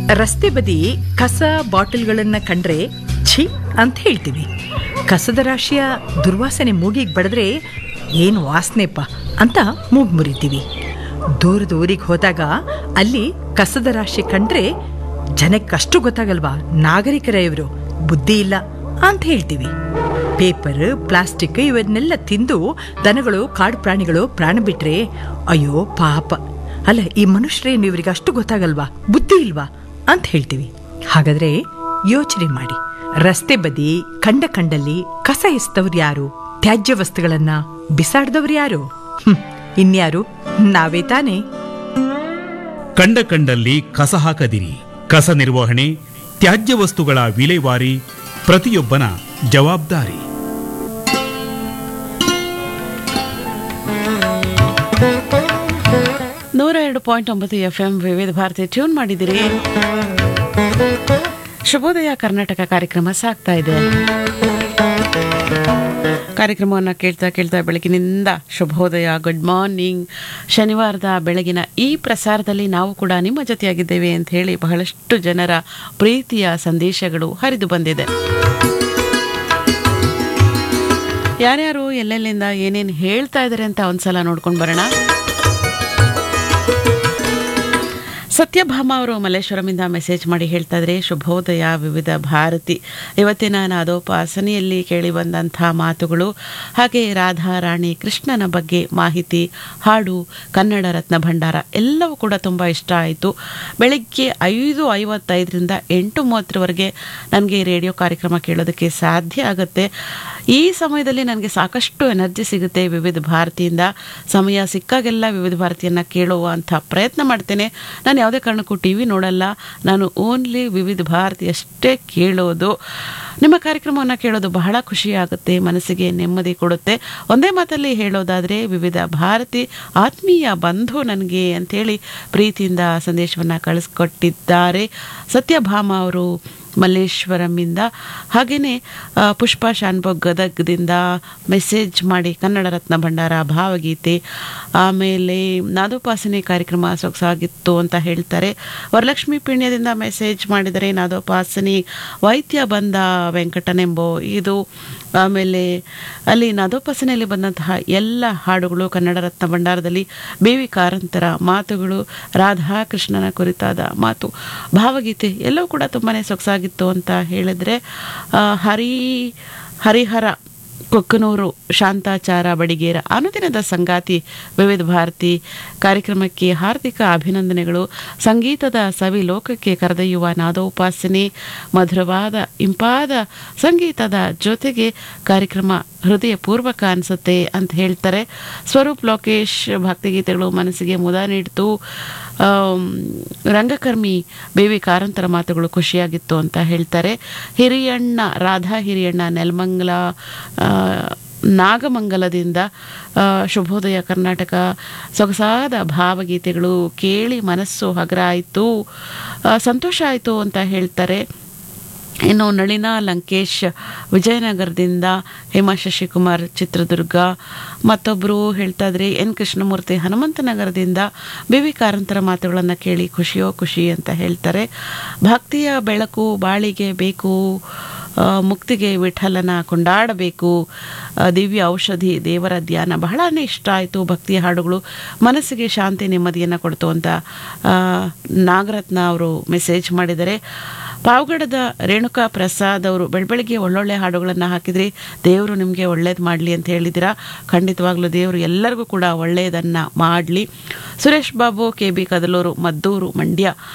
ರಸ್ತೆ ಬದಿ ಕಸ ಬಾಟಲ್ಗಳನ್ನ ಕಂಡ್ರೆ ಛೀ ಅಂತ ಹೇಳ್ತೀವಿ ಕಸದ ರಾಶಿಯ ದುರ್ವಾಸನೆ ಮೂಗಿಗೆ ಬಡಿದ್ರೆ ಏನು ವಾಸನೆಪ್ಪ ಅಂತ ಮೂಗು ಮುರಿತೀವಿ ದೂರದ ಊರಿಗೆ ಹೋದಾಗ ಅಲ್ಲಿ ಕಸದ ರಾಶಿ ಕಂಡ್ರೆ ಜನಕ್ಕಷ್ಟು ಗೊತ್ತಾಗಲ್ವಾ ನಾಗರಿಕರ ಇವರು ಬುದ್ಧಿ ಇಲ್ಲ ಅಂತ ಹೇಳ್ತೀವಿ ಪೇಪರ್ ಪ್ಲಾಸ್ಟಿಕ್ ಇವನ್ನೆಲ್ಲ ತಿಂದು ದನಗಳು ಕಾಡು ಪ್ರಾಣಿಗಳು ಪ್ರಾಣ ಬಿಟ್ರೆ ಅಯ್ಯೋ ಪಾಪ ಅಲ್ಲ ಈ ಮನುಷ್ಯರೇನು ಇವರಿಗೆ ಅಷ್ಟು ಗೊತ್ತಾಗಲ್ವಾ ಬುದ್ಧಿ ಇಲ್ವಾ ಅಂತ ಹೇಳ್ತೀವಿ ಹಾಗಾದ್ರೆ ಯೋಚನೆ ಮಾಡಿ ರಸ್ತೆ ಬದಿ ಕಂಡ ಕಂಡಲ್ಲಿ ಕಸ ಎಸ್ತವ್ರು ಯಾರು ತ್ಯಾಜ್ಯ ವಸ್ತುಗಳನ್ನ ಬಿಸಾಡ್ದವ್ರು ಯಾರು ಹ್ಮ್, ಇನ್ಯಾರು ನಾವೇ ತಾನೇ ಕಂಡ ಕಂಡಲ್ಲಿ ಕಸ ಹಾಕದಿರಿ ಕಸ ನಿರ್ವಹಣೆ ತ್ಯಾಜ್ಯ ವಸ್ತುಗಳ ವಿಲೇವಾರಿ ಪ್ರತಿಯೊಬ್ಬನ ಜವಾಬ್ದಾರಿ ನೂರ ಎರಡು ಪಾಯಿಂಟ್ ಒಂಬತ್ತು ಎಫ್ ಎಂ ವಿವಿಧ ಭಾರತಿ ಟ್ಯೂನ್ ಮಾಡಿದಿರಿ ಶುಭೋದಯ ಕರ್ನಾಟಕ ಕಾರ್ಯಕ್ರಮ ಸಾಗ್ತಾ ಇದೆ ಕಾರ್ಯಕ್ರಮವನ್ನು ಕೇಳ್ತಾ ಕೇಳ್ತಾ ಬೆಳಗಿನಿಂದ ಶುಭೋದಯ ಗುಡ್ ಮಾರ್ನಿಂಗ್ ಶನಿವಾರದ ಬೆಳಗಿನ ಈ ಪ್ರಸಾರದಲ್ಲಿ ನಾವು ಕೂಡ ನಿಮ್ಮ ಜೊತೆಯಾಗಿದ್ದೇವೆ ಅಂತ ಹೇಳಿ ಬಹಳಷ್ಟು ಜನರ ಪ್ರೀತಿಯ ಸಂದೇಶಗಳು ಹರಿದು ಬಂದಿದೆ ಯಾರ್ಯಾರು ಎಲ್ಲೆಲ್ಲಿಂದ ಏನೇನು ಹೇಳ್ತಾ ಇದ್ದಾರೆ ಅಂತ ಒಂದ್ಸಲ ನೋಡ್ಕೊಂಡು ಬರೋಣ ಸತ್ಯಭಾಮ ಅವರು ಮಲ್ಲೇಶ್ವರಮಿಂದ ಮೆಸೇಜ್ ಮಾಡಿ ಹೇಳ್ತಾ ಇದ್ರೆ ಶುಭೋದಯ ವಿವಿಧ ಭಾರತಿ ಇವತ್ತಿನ ನಾದೋಪಾಸನೆಯಲ್ಲಿ ಕೇಳಿ ಬಂದಂಥ ಮಾತುಗಳು ಹಾಗೆ ರಾಧಾ ರಾಣಿ ಕೃಷ್ಣನ ಬಗ್ಗೆ ಮಾಹಿತಿ ಹಾಡು ಕನ್ನಡ ರತ್ನ ಭಂಡಾರ ಎಲ್ಲವೂ ಕೂಡ ತುಂಬ ಇಷ್ಟ ಆಯಿತು ಬೆಳಿಗ್ಗೆ ಐದು ಐವತ್ತೈದರಿಂದ ಎಂಟು ಮೂವತ್ತರವರೆಗೆ ನನಗೆ ರೇಡಿಯೋ ಕಾರ್ಯಕ್ರಮ ಕೇಳೋದಕ್ಕೆ ಸಾಧ್ಯ ಆಗುತ್ತೆ ಈ ಸಮಯದಲ್ಲಿ ನನಗೆ ಸಾಕಷ್ಟು ಎನರ್ಜಿ ಸಿಗುತ್ತೆ ವಿವಿಧ ಭಾರತಿಯಿಂದ ಸಮಯ ಸಿಕ್ಕಾಗೆಲ್ಲ ವಿವಿಧ ಭಾರತಿಯನ್ನು ಕೇಳುವಂಥ ಪ್ರಯತ್ನ ಮಾಡ್ತೇನೆ ನಾನು ಯಾವುದೇ ಕಾರಣಕ್ಕೂ ಟಿ ವಿ ನೋಡಲ್ಲ ನಾನು ಓನ್ಲಿ ವಿವಿಧ ಭಾರತಿ ಅಷ್ಟೇ ಕೇಳೋದು ನಿಮ್ಮ ಕಾರ್ಯಕ್ರಮವನ್ನು ಕೇಳೋದು ಬಹಳ ಖುಷಿಯಾಗುತ್ತೆ ಮನಸ್ಸಿಗೆ ನೆಮ್ಮದಿ ಕೊಡುತ್ತೆ ಒಂದೇ ಮಾತಲ್ಲಿ ಹೇಳೋದಾದರೆ ವಿವಿಧ ಭಾರತಿ ಆತ್ಮೀಯ ಬಂಧು ನನಗೆ ಅಂಥೇಳಿ ಪ್ರೀತಿಯಿಂದ ಸಂದೇಶವನ್ನು ಕಳಿಸ್ಕೊಟ್ಟಿದ್ದಾರೆ ಸತ್ಯಭಾಮ ಅವರು ಮಲ್ಲೇಶ್ವರಮಿಂದ ಹಾಗೆಯೇ ಆ, ಪುಷ್ಪ ಶಾನ್ಭೋಗ್ ಗದಗದಿಂದ ಮೆಸೇಜ್ ಮಾಡಿ ಕನ್ನಡ ರತ್ನ ಭಂಡಾರ ಭಾವಗೀತೆ ಆಮೇಲೆ ನಾದೋಪಾಸನೆ ಕಾರ್ಯಕ್ರಮ ಸೊಗಸಾಗಿತ್ತು ಅಂತ ಹೇಳ್ತಾರೆ ವರಲಕ್ಷ್ಮಿ ಪುಣ್ಯದಿಂದ ಮೆಸೇಜ್ ಮಾಡಿದರೆ ನಾದೋಪಾಸನೆ ವೈದ್ಯ ಬಂದ ವೆಂಕಟನೆಂಬೋ ಇದು ಆಮೇಲೆ ಅಲ್ಲಿ ನಾದೋಪಾಸನೆಯಲ್ಲಿ ಬಂದಂತಹ ಎಲ್ಲ ಹಾಡುಗಳು ಕನ್ನಡ ರತ್ನ ಭಂಡಾರದಲ್ಲಿ ಬಿ ವಿ ಕಾರಂತರ ಮಾತುಗಳು ರಾಧಾಕೃಷ್ಣನ ಕುರಿತಾದ ಮಾತು ಭಾವಗೀತೆ ಎಲ್ಲವೂ ಕೂಡ ತುಂಬಾ ಸೊಗಸಾಗಿತ್ತು ಅಂತ ಹೇಳಿದ್ರೆ ಆ, ಹರಿ ಹರಿಹರ ಕೊಕ್ಕನೂರು ಶಾಂತಾಚಾರ ಬಡಿಗೇರ ಅನುದಿನದ ಸಂಗಾತಿ ವಿವಿಧ ಭಾರತಿ ಕಾರ್ಯಕ್ರಮಕ್ಕೆ ಹಾರ್ದಿಕ ಅಭಿನಂದನೆಗಳು ಸಂಗೀತದ ಸವಿ ಲೋಕಕ್ಕೆ ಕರೆದೊಯ್ಯುವ ನಾದೋಪಾಸನೆ ಮಧುರವಾದ ಇಂಪಾದ ಸಂಗೀತದ ಜೊತೆಗೆ ಕಾರ್ಯಕ್ರಮ ಹೃದಯ ಪೂರ್ವಕ ಅನಿಸುತ್ತೆ ಅಂತ ಹೇಳ್ತಾರೆ ಸ್ವರೂಪ್ ಲೋಕೇಶ್ ಭಕ್ತಿಗೀತೆಗಳು ಮನಸ್ಸಿಗೆ ಮುದ ನೀಡಿತು ಆಮ್, ರಂಗಕರ್ಮಿ ಬೇವಿ ಕಾರಂತರ ಮಾತುಗಳು ಖುಷಿಯಾಗಿತ್ತು ಅಂತ ಹೇಳ್ತಾರೆ ಹಿರಿಯಣ್ಣ ರಾಧಾ ಹಿರಿಯಣ್ಣ ನೆಲಮಂಗಲ ಆ, ನಾಗಮಂಗಲದಿಂದ ಆ, ಶುಭೋದಯ ಕರ್ನಾಟಕ ಸೊಗಸಾದ ಭಾವಗೀತೆಗಳು ಕೇಳಿ ಮನಸ್ಸು ಹಗರ ಆಯಿತು ಸಂತೋಷ ಆಯಿತು ಅಂತ ಹೇಳ್ತಾರೆ ಇನ್ನು ನಳಿನಾ ಲಂಕೇಶ್ ವಿಜಯನಗರದಿಂದ ಹೇಮಾ ಶಶಿಕುಮಾರ್ ಚಿತ್ರದುರ್ಗ ಮತ್ತೊಬ್ಬರು ಹೇಳ್ತಾ ಇದ್ರೆ ಎನ್ ಕೃಷ್ಣಮೂರ್ತಿ ಹನುಮಂತನಗರದಿಂದ ಬಿ ವಿ ಕಾರಂತರ ಮಾತುಗಳನ್ನು ಕೇಳಿ ಖುಷಿಯೋ ಖುಷಿ ಅಂತ ಹೇಳ್ತಾರೆ ಭಕ್ತಿಯ ಬೆಳಕು ಬಾಳಿಗೆ ಬೇಕು ಆ, ಮುಕ್ತಿಗೆ ವಿಠಲನ ಕೊಂಡಾಡಬೇಕು ಆ, ದಿವ್ಯ ಔಷಧಿ ದೇವರ ಧ್ಯಾನ ಬಹಳನೇ ಇಷ್ಟ ಆಯಿತು ಭಕ್ತಿಯ ಹಾಡುಗಳು ಮನಸ್ಸಿಗೆ ಶಾಂತಿ ನೆಮ್ಮದಿಯನ್ನು ಕೊಡ್ತು ಅಂತ ಆ, ನಾಗರತ್ನ ಅವರು ಮೆಸೇಜ್ ಮಾಡಿದ್ದಾರೆ ಪಾವಗಡದ ರೇಣುಕಾ ಪ್ರಸಾದ್ ಅವರು ಬೆಳಬೆಳಗ್ಗೆ ಒಳ್ಳೊಳ್ಳೆ ಹಾಡುಗಳನ್ನು ಹಾಕಿದ್ರಿ ದೇವರು ನಿಮಗೆ ಒಳ್ಳೇದು ಮಾಡಲಿ ಅಂತ ಹೇಳಿದ್ದೀರಾ ಖಂಡಿತವಾಗ್ಲೂ ದೇವರು ಎಲ್ಲರಿಗೂ ಕೂಡ ಒಳ್ಳೆಯದನ್ನು ಮಾಡಲಿ ಸುರೇಶ್ ಬಾಬು ಕೆ ಬಿ ಕದಲೂರು ಮದ್ದೂರು ಮಂಡ್ಯ